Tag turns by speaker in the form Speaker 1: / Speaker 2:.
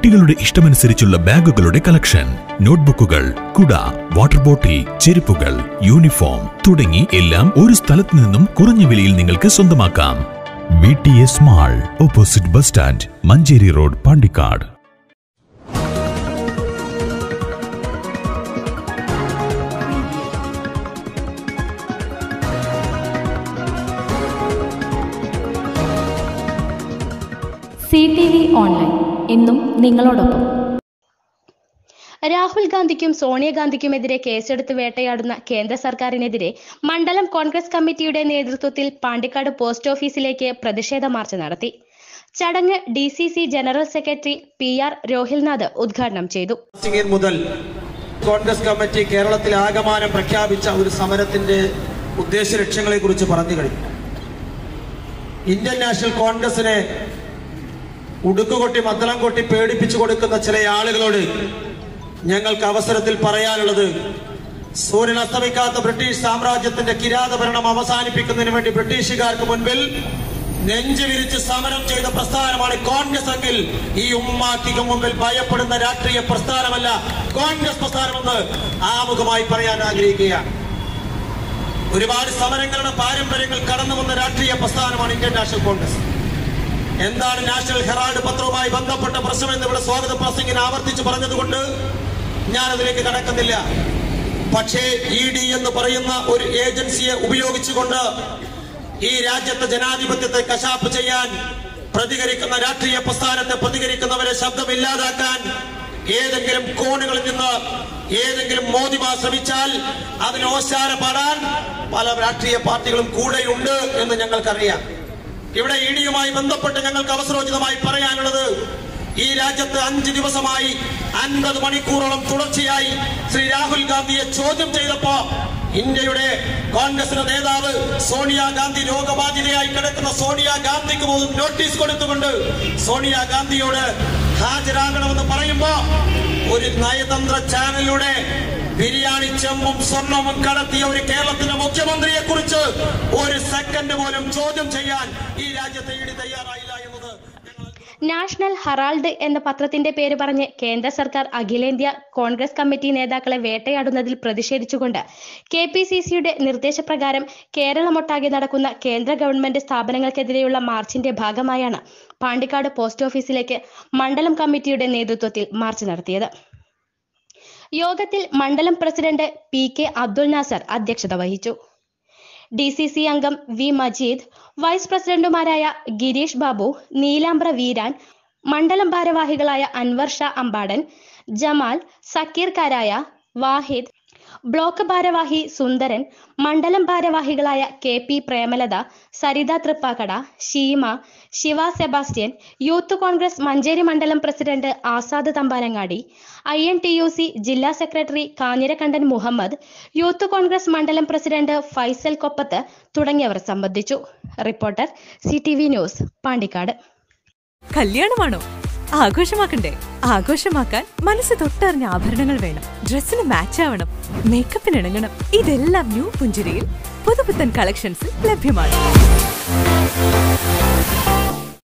Speaker 1: കുട്ടികളുടെ ഇഷ്ടമനുസരിച്ചുള്ള ബാഗുകളുടെ കളക്ഷൻ നോട്ട്ബുക്കുകൾ കുട water bottle ചെരുപ്പുകൾ യൂണിഫോം തുടങ്ങി എല്ലാം ഒരു സ്ഥലത്ത് നിന്നും കുറഞ്ഞ വിലയിൽ നിങ്ങൾക്ക് സ്വന്തമാക്കാം B T S mall opposite bus stand Manjeri road Pandikkad
Speaker 2: C T V online എന്നും നിങ്ങളോടൊപ്പം രാഹുൽ ഗാന്ധിക്കും സോണിയാഗാന്ധിക്കുമെതിരെ കേസെടുത്ത് വേട്ടയാടുന്ന കേന്ദ്ര സർക്കാരിനെതിരെ മണ്ഡലം കോൺഗ്രസ് കമ്മിറ്റിയുടെ നേതൃത്വത്തിൽ പാണ്ടിക്കാട് പോസ്റ്റ് ഓഫീസിലേക്ക് പ്രതിഷേധ മാർച്ച് നടത്തി ചടങ്ങ് D C C general secretary P R Rohilnath ഉദ്ഘാടനം ചെയ്തു
Speaker 3: സിംഗിൽ മുതൽ കോൺഗ്രസ് കമ്മിറ്റി കേരളത്തിൽ ആകമാനം പ്രഖ്യാപിച്ച ഒരു സമരത്തിന്റെ ഉദ്ദേശ ലക്ഷ്യങ്ങളെ കുറിച്ച് പറഞ്ഞു കഴിഞ്ഞു ഇന്ത്യൻ നാഷണൽ കോൺഗ്രസിനെ ഉടുക്കുകൊട്ടി മദ്ദളം കൊട്ടി പേടിപ്പിച്ചു കൊടുക്കുന്ന ചില ആളുകളോട് ഞങ്ങൾക്ക് അവസരത്തിൽ പറയാനുള്ളത് സൂര്യൻ അസ്തമിക്കാത്ത ബ്രിട്ടീഷ് സാമ്രാജ്യത്തിന്റെ കിരാത ഭരണം അവസാനിപ്പിക്കുന്നതിന് വേണ്ടി ബ്രിട്ടീഷുകാർക്ക് മുൻപിൽ നെഞ്ചു വിരിച്ച് സമരം ചെയ്ത പ്രസ്ഥാനമാണ് കോൺഗ്രസ് എങ്കിൽ ഈ ഉമ്മാക്കിക്ക് മുമ്പിൽ ഭയപ്പെടുന്ന രാഷ്ട്രീയ പ്രസ്ഥാനമല്ല കോൺഗ്രസ് പ്രസ്ഥാനമെന്ന് ആമുഖമായി പറയാൻ ആഗ്രഹിക്കുകയാണ് ഒരുപാട് സമരങ്ങളുടെ പാരമ്പര്യങ്ങൾ കടന്നു വന്ന രാഷ്ട്രീയ പ്രസ്ഥാനമാണ് ഇന്ത്യൻ നാഷണൽ കോൺഗ്രസ് എന്താണ് നാഷണൽ ഹെറാൾഡ് പത്രവുമായി ബന്ധപ്പെട്ട പ്രശ്നം എന്ന് ഇവിടെ സ്വാഗത പ്രസംഗിന് ആവർത്തിച്ച് പറഞ്ഞതുകൊണ്ട് ഞാൻ അതിലേക്ക് കടക്കുന്നില്ല പക്ഷേ ഇ ഡി എന്ന് പറയുന്ന ഒരു ഏജൻസിയെ ഉപയോഗിച്ചുകൊണ്ട് ഈ രാജ്യത്തെ ജനാധിപത്യത്തെ കശാപ്പ് ചെയ്യാൻ പ്രതികരിക്കുന്ന രാഷ്ട്രീയ പ്രസ്ഥാനത്തെ പ്രതികരിക്കുന്നവരെ ശബ്ദമില്ലാതാക്കാൻ ഏതെങ്കിലും കോണുകളിൽ നിന്ന് ഏതെങ്കിലും മോദിമാ ശ്രമിച്ചാൽ അതിന് ഓശാര പാടാൻ പല രാഷ്ട്രീയ പാർട്ടികളും കൂടെയുണ്ട് എന്ന് ഞങ്ങൾക്കറിയാം ഇവിടെ ഇ ഡിയുമായി ബന്ധപ്പെട്ട് ഞങ്ങൾക്ക് അവസരോചിതമായി പറയാനുള്ളത് ഈ രാജ്യത്ത് അഞ്ച് ദിവസമായി അൻപത് മണിക്കൂറോളം തുടർച്ചയായി ശ്രീ രാഹുൽ ഗാന്ധിയെ ചോദ്യം ചെയ്തപ്പോ ഇന്ത്യയുടെ കോൺഗ്രസിന്റെ നേതാവ് സോണിയാഗാന്ധി രോഗബാധിതയായി കിടക്കുന്ന സോണിയാഗാന്ധിക്ക് പോലും നോട്ടീസ് കൊടുത്തുകൊണ്ട് സോണിയാഗാന്ധിയോട് ഹാജരാകണമെന്ന് പറയുമ്പോ ഒരു നയതന്ത്ര ചാനലിലൂടെ ബിരിയാണി ചെമ്പും സ്വർണവും കടത്തിയ ഒരു കേരളത്തിന്റെ മുഖ്യമന്ത്രിയെ കുറിച്ച് ഒരു സെക്കൻഡ് പോലും ചോദ്യം ചെയ്യാൻ ഈ രാജ്യത്തെ ഇടി തയ്യാറായില്ല എന്നത് ഞങ്ങൾ
Speaker 2: നാഷണൽ ഹറാൾഡ് എന്ന പത്രത്തിന്റെ പേര് പറഞ്ഞ് കേന്ദ്ര സർക്കാർ അഖിലേന്ത്യാ കോൺഗ്രസ് കമ്മിറ്റി നേതാക്കളെ വേട്ടയാടുന്നതിൽ പ്രതിഷേധിച്ചുകൊണ്ട് കെ പി സി സിയുടെ നിർദ്ദേശപ്രകാരം കേരളമൊട്ടാകെ നടക്കുന്ന കേന്ദ്ര ഗവൺമെന്റ് സ്ഥാപനങ്ങൾക്കെതിരെയുള്ള മാർച്ചിന്റെ ഭാഗമായാണ് പാണ്ടിക്കാട് പോസ്റ്റ് ഓഫീസിലേക്ക് മണ്ഡലം കമ്മിറ്റിയുടെ നേതൃത്വത്തിൽ മാർച്ച് നടത്തിയത് യോഗത്തിൽ മണ്ഡലം president P K Abdul Nasar അധ്യക്ഷത വഹിച്ചു ഡി സി സി അംഗം വി മജീദ് വൈസ് പ്രസിഡന്റുമാരായ ഗിരീഷ് ബാബു നീലാംബ്ര വീരാൻ മണ്ഡലം ഭാരവാഹികളായ അൻവർ ഷാ അമ്പാടൻ ജമാൽ സക്കീർ കാരായ വാഹിദ് ബ്ലോക്ക് ഭാരവാഹി സുന്ദരൻ മണ്ഡലം ഭാരവാഹികളായ K P Premalatha Saritha Thrippakkada Sheema Shiva Sebastian youth Congress Manjeri മണ്ഡലം president Azad Thampanangadi I N T U C ജില്ലാ സെക്രട്ടറി കാഞ്ഞിരക്കണ്ടൻ മുഹമ്മദ് യൂത്ത് കോൺഗ്രസ് മണ്ഡലം പ്രസിഡന്റ് ഫൈസൽ കൊപ്പത്ത് തുടങ്ങിയവർ സംബന്ധിച്ചു reporter C T V news Pandikkad
Speaker 4: കല്യാണമാണോ ആഘോഷമാക്കണ്ടേ ആഘോഷമാക്കാൻ മനസ്സ് തൊട്ടറിഞ്ഞ ആഭരണങ്ങൾ വേണം ഡ്രസ്സിന് മാച്ച് ആവണം മേക്കപ്പിന് ഇണങ്ങണം ഇതെല്ലാം ന്യൂ പുഞ്ചിരിയിൽ പുതുപുത്തൻ കളക്ഷൻസിൽ ലഭ്യമാണ്